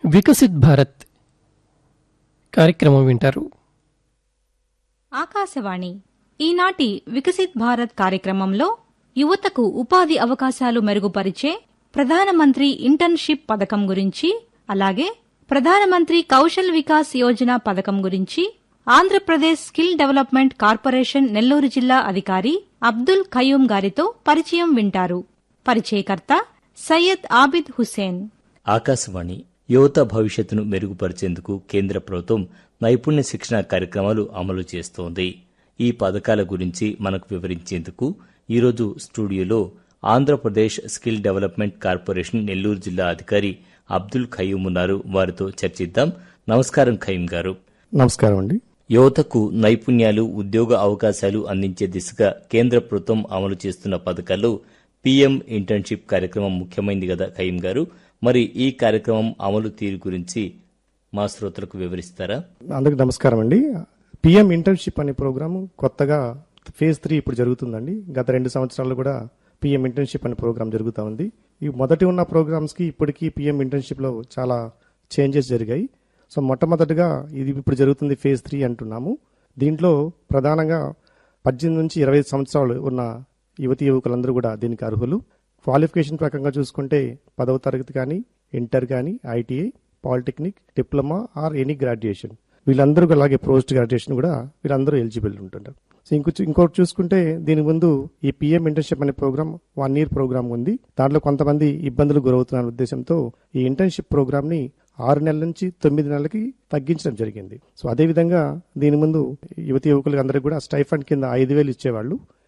వికసిత్ భారత్ కార్యక్రమం వింటారు ఆకాశవాణి ఈనాటి వికసిత్ భారత్ కార్యక్రమంలో యువతకు ఉపాధి అవకాశాలు మెరుగుపరిచే ప్రధానమంత్రి ఇంటర్న్షిప్ పథకం గురించి అలాగే ప్రధానమంత్రి కౌశల్ వికాస్ యోజన పథకం గురించి Andhra Pradesh skill development corporation Nellore జిల్లా అధికారి అబ్దుల్ ఖయూం గారితో పరిచయం వింటారు పరిచయకర్త సయ్యద్ ఆబిద్ హుసేన్ ఆకాశవాణి యువత భవిష్యత్తును మెరుగుపరిచేందుకు కేంద్ర ప్రభుత్వం నైపుణ్య శిక్షణ కార్యక్రమాలు అమలు చేస్తోంది ఈ పథకాల గురించి మనకు వివరించేందుకు ఈరోజు స్టూడియోలో Andhra Pradesh skill development corporation Nellore జిల్లా అధికారి అబ్దుల్ ఖయూం ఉన్నారు వారితో చర్చిద్దాం నమస్కారం ఖయూం గారు నమస్కారం అండి యువతకు నైపుణ్యాలు ఉద్యోగ అవకాశాలు అందించే దిశగా కేంద్ర ప్రభుత్వం అమలు చేస్తున్న పథకాల్లో పీఎం ఇంటర్న్షిప్ కార్యక్రమం ముఖ్యమైనది కదా ఖయీం గారు మరి ఈ కార్యక్రమం అమలు తీరు గురించి మా శ్రోతలకు వివరిస్తారా అందరికి నమస్కారం అండి పిఎం ఇంటర్న్షిప్ అనే ప్రోగ్రామ్ కొత్తగా ఫేజ్ త్రీ ఇప్పుడు జరుగుతుందండి గత రెండు సంవత్సరాలు కూడా పిఎం ఇంటర్న్షిప్ అనే ప్రోగ్రామ్ జరుగుతూ ఉంది ఈ మొదటి ఉన్న ప్రోగ్రామ్స్ కి ఇప్పటికీ పిఎం ఇంటర్న్షిప్ లో చాలా చేంజెస్ జరిగాయి సో మొట్టమొదటిగా ఇది ఇప్పుడు జరుగుతుంది ఫేజ్ త్రీ అంటున్నాము దీంట్లో ప్రధానంగా పద్దెనిమిది నుంచి ఇరవై సంవత్సరాలు ఉన్న యువతి యువకులందరూ కూడా దీనికి అర్హులు క్వాలిఫికేషన్ ప్రకారంగా చూసుకుంటే పదవ తరగతి కానీ ఇంటర్ కానీ ITI polytechnic diploma or any graduation వీళ్ళందరూ కూడా అలాగే పోస్ట్ గ్రాడ్యుయేషన్ కూడా వీళ్ళందరూ ఎలిజిబుల్ ఉంటుంటారు సో ఇంకో ఇంకోటి చూసుకుంటే దీని ముందు ఈ పిఎం ఇంటర్న్షిప్ అనే ప్రోగ్రామ్ వన్ ఇయర్ ప్రోగ్రామ్ ఉంది దాంట్లో కొంతమంది ఇబ్బందులు గురవుతున్న ఉద్దేశంతో ఈ ఇంటర్న్షిప్ ప్రోగ్రామ్ ని ఆరు నెలల నుంచి తొమ్మిది నెలలకి తగ్గించడం జరిగింది సో అదే విధంగా దీని ముందు యువతి యువకులకు అందరికీ కూడా స్టైఫండ్ కింద ఐదు వేలు ఇచ్చేవాళ్ళు